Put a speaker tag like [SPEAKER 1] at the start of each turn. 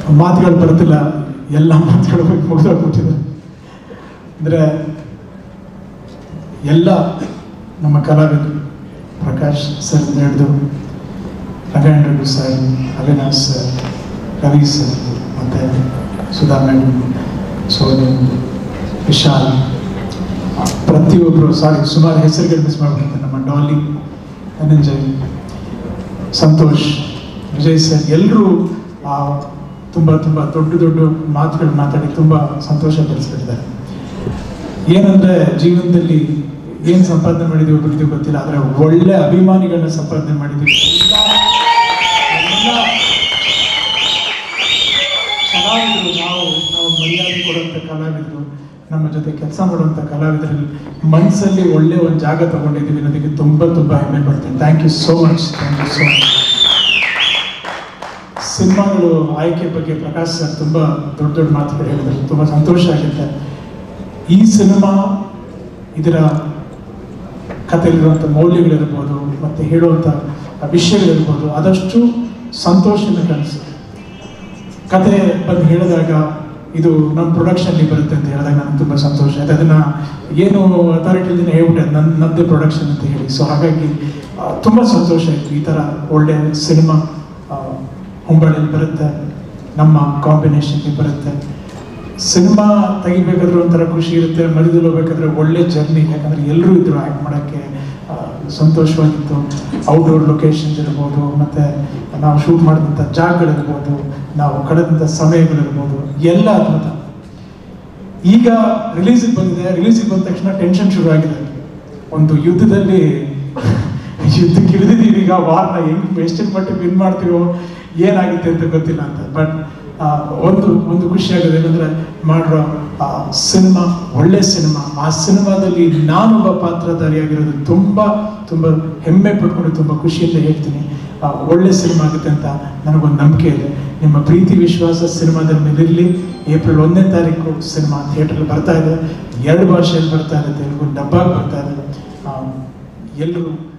[SPEAKER 1] ಮಾತುಗಳು ಬರ್ತಿಲ್ಲ ಎಲ್ಲ ಮಾತುಗಳು ಮುಗಿದೋಗ್ಬಿಟ್ಟಿದೆ ಅಂದರೆ ಎಲ್ಲ ನಮ್ಮ ಕಲಾವಿದರು ಪ್ರಕಾಶ್ ಸರ್ ಹಿಡಿದು Rangayana Reddy sir Avinash sir Ravi sir ಮತ್ತು ಸುಧಾ ಮೇಡಮ್ ಸೋನಿ ವಿಶಾಲ್ ಪ್ರತಿಯೊಬ್ಬರು ಸಾರಿ ಸುಮಾರು ಹೆಸರುಗಳು ಮಿಸ್ ಮಾಡ್ಬಿಡ್ತಾರೆ ನಮ್ಮ ಡಾಲಿ ಧನಂಜಯ್ ಸಂತೋಷ್ ವಿಜಯ್ ಸರ್ ಎಲ್ಲರೂ ತುಂಬ ತುಂಬ ದೊಡ್ಡ ದೊಡ್ಡ ಮಾತುಗಳು ಮಾತಾಡಿ ತುಂಬ ಸಂತೋಷ ಪಡಿಸ್ಬಿಟ್ಟಿದ್ದಾರೆ ಏನಂದ್ರೆ ಜೀವನದಲ್ಲಿ ಏನು ಸಂಪಾದನೆ ಮಾಡಿದೀವಿ ಒಬ್ಬರಿಗೆ ಗೊತ್ತಿಲ್ಲ ಆದರೆ ಒಳ್ಳೆ ಅಭಿಮಾನಿಗಳನ್ನ ಸಂಪಾದನೆ ಮಾಡಿದ್ದೀವಿ ಎಲ್ಲ ಕಲಾವಿದರು ನಾವು ನಾವು ಮರ್ಯಾದೆ ಕೊಡುವಂಥ ಕಲಾವಿದರು ನಮ್ಮ ಜೊತೆ ಕೆಲಸ ಮಾಡುವಂಥ ಕಲಾವಿದರಲ್ಲಿ ಮನಸ್ಸಲ್ಲಿ ಒಳ್ಳೆ ಒಂದು ಜಾಗ ತಗೊಂಡಿದ್ದೀವಿ ಅನ್ನೋದಕ್ಕೆ ತುಂಬ ತುಂಬ ಹೆಮ್ಮೆ ಪಡ್ತೀನಿ thank you so much thank you so much ಸಿನಿಮಾಗಳು ಆಯ್ಕೆ ಬಗ್ಗೆ ಪ್ರಕಾಶ್ ಸರ್ ತುಂಬ ದೊಡ್ಡ ದೊಡ್ಡ ಮಾತುಗಳು ಹೇಳಿದ್ರು ತುಂಬ ಸಂತೋಷ ಆಗುತ್ತೆ ಈ ಸಿನಿಮಾ ಇದರ ಕಥೆಯಲ್ಲಿರುವಂಥ ಮೌಲ್ಯಗಳಿರ್ಬೋದು ಮತ್ತು ಹೇಳುವಂಥ ವಿಷಯಗಳಿರ್ಬೋದು ಆದಷ್ಟು ಸಂತೋಷನ ಕನಸು ಕತೆ ಬಂದು ಹೇಳಿದಾಗ ಇದು ನಮ್ಮ ಪ್ರೊಡಕ್ಷನ್ಲಿ ಬರುತ್ತೆ ಅಂತ ಹೇಳಿದಾಗ ನನಗೆ ತುಂಬ ಸಂತೋಷ ಆಯ್ತು ಅದನ್ನು ಏನು ಅಥಾರಿಟಿಯಿಂದ ಹೇಳ್ಬಿಟ್ಟೆ ನನ್ನ ನನ್ನದೇ ಪ್ರೊಡಕ್ಷನ್ ಅಂತ ಹೇಳಿ ಸೊ ಹಾಗಾಗಿ ತುಂಬ ಸಂತೋಷ ಆಯಿತು ಈ ಥರ ಒಳ್ಳೆ ಸಿನಿಮಾ ಹುಂಬಳ್ಳಿಯಲ್ಲಿ ಬರುತ್ತೆ ನಮ್ಮ ಕಾಂಬಿನೇಷನ್ಗೆ ಬರುತ್ತೆ ಸಿನಿಮಾ ತೆಗಿಬೇಕಾದ್ರೆ ಒಂಥರ ಖುಷಿ ಇರುತ್ತೆ ಮರಿದಲ್ಲಿ ಹೋಗ್ಬೇಕಾದ್ರೆ ಒಳ್ಳೆ ಜರ್ನಿ ಯಾಕಂದ್ರೆ ಎಲ್ಲರೂ ಇದ್ರು ಆ್ಯಕ್ಟ್ ಮಾಡೋಕ್ಕೆ ಆ, ಸಂತೋಷವಾಗಿತ್ತು ಔಟ್ಡೋರ್ ಲೊಕೇಶನ್ಸ್ ಇರ್ಬೋದು ಮತ್ತು ನಾವು ಶೂಟ್ ಮಾಡಿದಂಥ ಜಾಗಗಳಿರ್ಬೋದು ನಾವು ಕಳೆದಂಥ ಸಮಯಗಳಿರ್ಬೋದು ಎಲ್ಲ ಅದ್ಭುತ ಈಗ ರಿಲೀಸಿಗೆ ಬಂದಿದೆ ರಿಲೀಸಿಗೆ ಬಂದ ತಕ್ಷಣ ಟೆನ್ಷನ್ ಶುರು ಆಗಿದೆ ಒಂದು ಯುದ್ಧದಲ್ಲಿ ಯುದ್ಧಕ್ಕೆ ಇಳಿದಿದ್ದೀವಿ ಈಗ ವಾರ್ನ ಹೆಂಗ್ ಎಷ್ಟಿನ ಮಟ್ಟಿಗೆ ವಿನ್ ಮಾಡ್ತೀವೋ ಏನಾಗುತ್ತೆ ಅಂತ ಗೊತ್ತಿಲ್ಲ ಅಂತ ಬಟ್ ಒಂದು ಒಂದು ಖುಷಿ ಆಗೋದು ಏನಂದ್ರೆ ಮಾಡಿರೋ ಸಿನಿಮಾ ಒಳ್ಳೆ ಸಿನಿಮಾ ಆ ಸಿನಿಮಾದಲ್ಲಿ ನಾನೊಬ್ಬ ಪಾತ್ರಧಾರಿಯಾಗಿರೋದು ತುಂಬ ತುಂಬ ಹೆಮ್ಮೆ ಪಟ್ಕೊಂಡು ತುಂಬ ಖುಷಿಯಿಂದ ಹೇಳ್ತೀನಿ ಆ, ಒಳ್ಳೆ ಸಿನಿಮಾ ಆಗುತ್ತೆ ಅಂತ ನನಗೊಂದು ನಂಬಿಕೆ ಇದೆ ನಿಮ್ಮ ಪ್ರೀತಿ ವಿಶ್ವಾಸ ಸಿನಿಮಾದ ಮೇಲಿರಲಿ ಏಪ್ರಿಲ್ ಒಂದನೇ ತಾರೀಕು ಸಿನಿಮಾ ಥಿಯೇಟ್ರಲ್ಲಿ ಬರ್ತಾ ಇದೆ ಎರಡು ಭಾಷೆಯಲ್ಲಿ ಬರ್ತಾ ಇದೆ ತೆಲುಗು ಡಬ್ಬಾಗಿ ಬರ್ತಾ ಇದೆ ಆ, ಎಲ್ಲರೂ